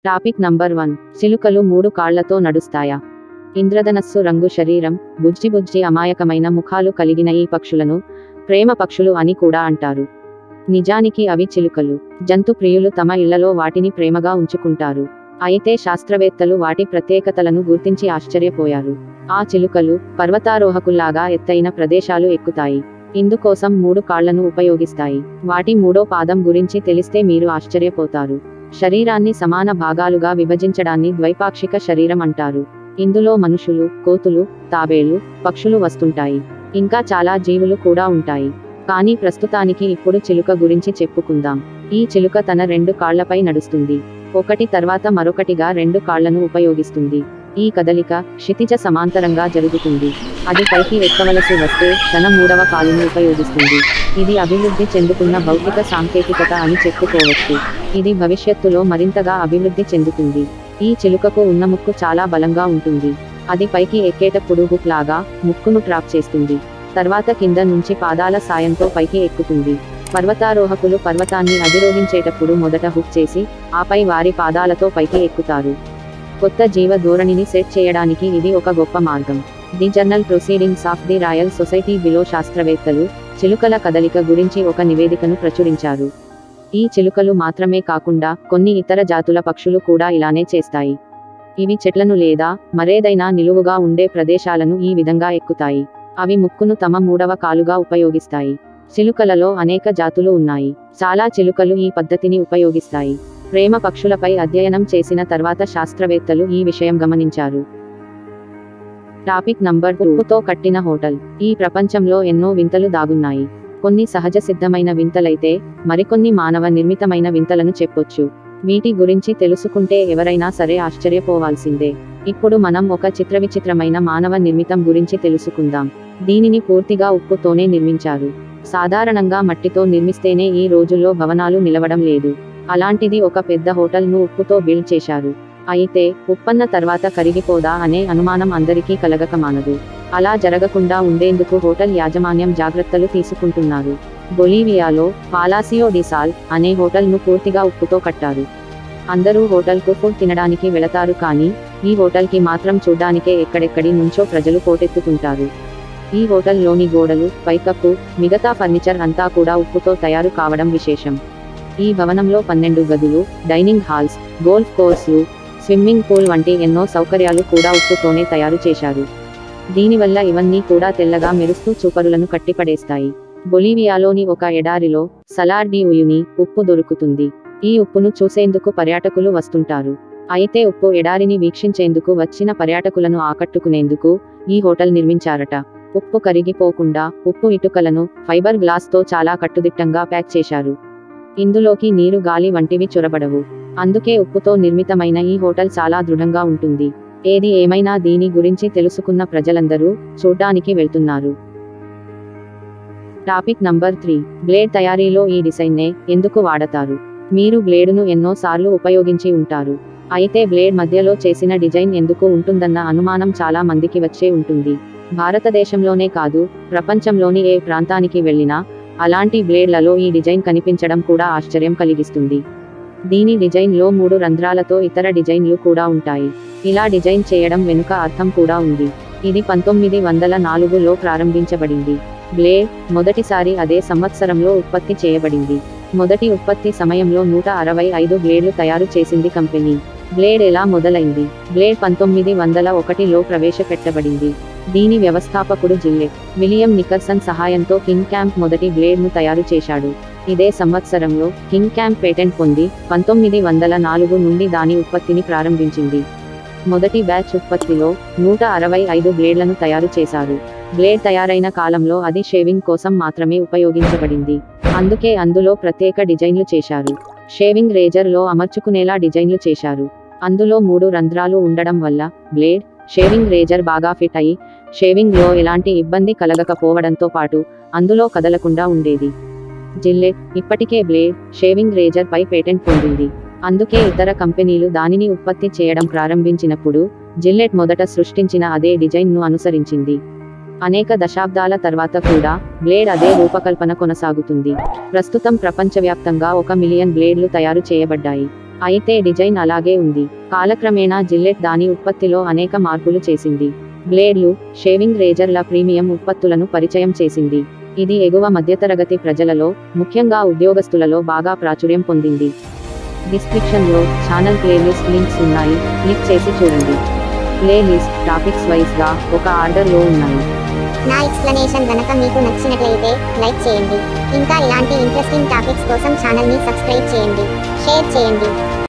topic number one చిలుకలు మూడు కాళ్లతో నడుస్తాయా ఇంద్రధనస్సు రంగు శరీరం బుజ్జి బుజ్జి అమాయకమైన ముఖాలు కలిగిన ఈ పక్షులను ప్రేమ పక్షులు అని కూడా అంటారు నిజానికి అవి చిలుకలు జంతు ప్రియులు తమ ఇళ్లలో వాటిని ప్రేమగా ఉంచుకుంటారు అయితే శాస్త్రవేత్తలు వాటి ప్రత్యేకతలను గుర్తించి ఆశ్చర్యపోయారు ఆ చిలుకలు పర్వతారోహకుల్లాగా ఎత్తైన ప్రదేశాలు ఎక్కుతాయి ఇందుకోసం మూడు కాళ్లను ఉపయోగిస్తాయి వాటి మూడో పాదం గురించి తెలిస్తే మీరు ఆశ్చర్యపోతారు శరీరాన్ని సమాన భాగాలుగా విభజించడాన్ని ద్వైపాక్షిక శరీరం అంటారు ఇందులో మనుషులు కోతులు తాబేళ్లు పక్షులు వస్తుంటాయి ఇంకా చాలా జీవులు కూడా ఉంటాయి కానీ ప్రస్తుతానికి ఇప్పుడు చిలుక గురించి చెప్పుకుందాం ఈ చిలుక తన రెండు కాళ్లపై నడుస్తుంది ఒకటి తర్వాత మరొకటిగా రెండు కాళ్లను ఉపయోగిస్తుంది ఈ కదలిక క్షితిజ సమాంతరంగా జరుగుతుంది అది పైకి ఎక్కవలసి వస్తే తన మూడవ కాలును ఉపయోగిస్తుంది ఇది అభివృద్ధి చెందుతున్న భౌతిక సాంకేతికత అని చెప్పుకోవచ్చు ఇది భవిష్యత్తులో మరింతగా అభివృద్ధి చెందుతుంది ఈ చిలుకకు ఉన్న ముక్కు చాలా బలంగా ఉంటుంది అది పైకి ఎక్కేటప్పుడు హుక్ లాగా ముక్కును ట్రాప్ చేస్తుంది తర్వాత కింద నుంచి పాదాల సాయంతో పైకి ఎక్కుతుంది పర్వతారోహకులు పర్వతాన్ని అధిరోహించేటప్పుడు మొదట హుక్ చేసి ఆపై వారి పాదాలతో పైకి ఎక్కుతారు కొత్త జీవ ధోరణిని సెట్ చేయడానికి ఇది ఒక గొప్ప మార్గం the journal proceedings of the royal society బిలో శాస్త్రవేత్తలు చిలుకల కదలిక గురించి ఒక నివేదికను ప్రచురించారు ఈ చిలుకలు మాత్రమే కాకుండా కొన్ని ఇతర జాతుల పక్షులు కూడా ఇలానే చేస్తాయి ఇవి చెట్లను లేదా మరేదైనా నిలువుగా ఉండే ప్రదేశాలను ఈ విధంగా ఎక్కుతాయి అవి ముక్కును తమ మూడవ కాలుగా ఉపయోగిస్తాయి చిలుకలలో అనేక జాతులు ఉన్నాయి చాలా చిలుకలు ఈ పద్ధతిని ఉపయోగిస్తాయి ప్రేమ పక్షులపై అధ్యయనం చేసిన తర్వాత శాస్త్రవేత్తలు ఈ విషయం గమనించారు టాపిక్ నంబర్ ఉప్పుతో కట్టిన హోటల్ ఈ ప్రపంచంలో ఎన్నో వింతలు దాగున్నాయి కొన్ని సహజ సిద్ధమైన వింతలైతే మరికొన్ని మానవ నిర్మితమైన వింతలను చెప్పొచ్చు వీటి గురించి తెలుసుకుంటే ఎవరైనా సరే ఆశ్చర్యపోవాల్సిందే ఇప్పుడు మనం ఒక చిత్రవిచిత్రమైన మానవ నిర్మితం గురించి తెలుసుకుందాం దీనిని పూర్తిగా ఉప్పుతోనే నిర్మించారు సాధారణంగా మట్టితో నిర్మిస్తేనే ఈ రోజుల్లో భవనాలు నిలవడం లేదు అలాంటిది ఒక పెద్ద హోటల్ను ఉప్పుతో బిల్డ్ చేశారు అయితే ఉప్పన్న తర్వాత కరిగిపోదా అనే అనుమానం అందరికీ కలగక మానదు అలా జరగకుండా ఉండేందుకు హోటల్ యాజమాన్యం జాగ్రత్తలు తీసుకుంటున్నారు బొలీవియాలో పాలాసియో డిసాల్ అనే హోటల్ను పూర్తిగా ఉప్పుతో కట్టారు అందరూ హోటల్కు ఫుడ్ తినడానికి వెళతారు కానీ ఈ హోటల్కి మాత్రం చూడ్డానికే ఎక్కడెక్కడి నుంచో ప్రజలు పోటెత్తుతుంటారు ఈ హోటల్లోని గోడలు పైకప్పు మిగతా ఫర్నిచర్ అంతా కూడా ఉప్పుతో తయారు కావడం విశేషం ఈ భవనంలో పన్నెండు గదులు డైనింగ్ హాల్స్ గోల్ఫ్ కోర్సులు స్విమ్మింగ్ పూల్ వంటి ఎన్నో సౌకర్యాలు కూడా ఉప్పుతోనే తయారు చేశారు దీనివల్ల ఇవన్నీ కూడా తెల్లగా మెరుస్తూ చూపరులను కట్టిపడేస్తాయి బొలీవియాలోని ఒక ఎడారిలో సలార్ డి ఉయుని ఉప్పు దొరుకుతుంది ఈ ఉప్పును చూసేందుకు పర్యాటకులు వస్తుంటారు అయితే ఉప్పు ఎడారిని వీక్షించేందుకు వచ్చిన పర్యాటకులను ఆకట్టుకునేందుకు ఈ హోటల్ నిర్మించారట ఉప్పు కరిగిపోకుండా ఉప్పు ఇటుకలను ఫైబర్ గ్లాస్తో చాలా కట్టుదిట్టంగా ప్యాక్ చేశారు ఇందులోకి నీరు గాలి వంటివి చొరబడవు అందుకే ఉప్పుతో నిర్మితమైన ఈ హోటల్ చాలా దృఢంగా ఉంటుంది ఏది ఏమైనా దీని గురించి తెలుసుకున్న ప్రజలందరూ చూడ్డానికి వెళ్తున్నారు టాపిక్ నంబర్ త్రీ బ్లేడ్ తయారీలో ఈ డిజైన్నే ఎందుకు వాడతారు మీరు బ్లేడును ఎన్నో సార్లు ఉపయోగించి ఉంటారు అయితే బ్లేడ్ మధ్యలో చేసిన డిజైన్ ఎందుకు ఉంటుందన్న అనుమానం చాలా మందికి వచ్చే ఉంటుంది భారతదేశంలోనే కాదు ప్రపంచంలోని ఏ ప్రాంతానికి వెళ్ళినా అలాంటి బ్లేడ్లలో ఈ డిజైన్ కనిపించడం కూడా ఆశ్చర్యం కలిగిస్తుంది దీని డిజైన్లో మూడు రంధ్రాలతో ఇతర డిజైన్లు కూడా ఉంటాయి ఇలా డిజైన్ చేయడం వెనుక అర్థం కూడా ఉంది ఇది పంతొమ్మిది వందల నాలుగులో ప్రారంభించబడింది బ్లేడ్ మొదటిసారి అదే సంవత్సరంలో ఉత్పత్తి చేయబడింది మొదటి ఉత్పత్తి సమయంలో నూట అరవై ఐదు బ్లేడ్లు తయారు చేసింది కంపెనీ బ్లేడ్ ఎలా మొదలైంది బ్లేడ్ పంతొమ్మిది వందల ఒకటిలో ప్రవేశపెట్టబడింది దీని వ్యవస్థాపకుడు జిల్లెట్ విలియం నికర్సన్ సహాయంతో కింగ్ క్యాంప్ మొదటి బ్లేడ్ను తయారు చేశాడు ఇదే సంవత్సరంలో కింగ్ క్యాంప్ పేటెంట్ పొంది పంతొమ్మిది వందల నాలుగు నుండి దాని ఉత్పత్తిని ప్రారంభించింది మొదటి బ్యాచ్ ఉత్పత్తిలో నూట అరవై ఐదు బ్లేడ్లను తయారు చేశారు బ్లేడ్ తయారైన కాలంలో అది షేవింగ్ కోసం మాత్రమే ఉపయోగించబడింది అందుకే అందులో ప్రత్యేక డిజైన్లు చేశారు షేవింగ్ రేజర్లో అమర్చుకునేలా డిజైన్లు చేశారు అందులో మూడు రంధ్రాలు ఉండడం వల్ల బ్లేడ్ షేవింగ్ రేజర్ బాగా ఫిట్ అయి షేవింగ్ లో ఎలాంటి ఇబ్బంది కలగకపోవడంతో పాటు అందులో కదలకుండా ఉండేది జిల్లెట్ ఇప్పటికే బ్లేడ్ షేవింగ్ రేజర్ పై పేటెంట్ పొందింది అందుకే ఇతర కంపెనీలు దానిని ఉత్పత్తి చేయడం ప్రారంభించినప్పుడు జిల్లెట్ మొదట సృష్టించిన అదే డిజైన్ ను అనుసరించింది అనేక దశాబ్దాల తర్వాత కూడా బ్లేడ్ అదే రూపకల్పన కొనసాగుతుంది ప్రస్తుతం ప్రపంచవ్యాప్తంగా ఒక మిలియన్ బ్లేడ్లు తయారు చేయబడ్డాయి అయితే డిజైన్ అలాగే ఉంది కాలక్రమేణా జిల్లెట్ దాని ఉత్పత్తిలో అనేక మార్పులు చేసింది బ్లేడ్లు షేవింగ్ రేజర్ల ప్రీమియం ఉత్పత్తులను పరిచయం చేసింది ఇది ఎగువ మధ్యతరగతి ప్రజలలో ముఖ్యంగా ఉద్యోగస్తులలో బాగా ప్రాచుర్యం పొందింది డిస్క్రిప్షన్లో ఛానల్ ప్లేలిస్ట్ లింక్స్ ఉన్నాయి క్లిక్ చేసి చూడండి ప్లేలిస్ట్ టాపిక్స్ వైజ్గా ఒక ఆర్డర్లో ఉన్నాయి నా ఎక్స్ప్లెనేషన్ గనక మీకు నచ్చినట్లయితే లైక్ చేయండి ఇంకా ఇలాంటి ఇంట్రెస్టింగ్ టాపిక్స్ కోసం ఛానల్ని సబ్స్క్రైబ్ చేయండి షేర్ చేయండి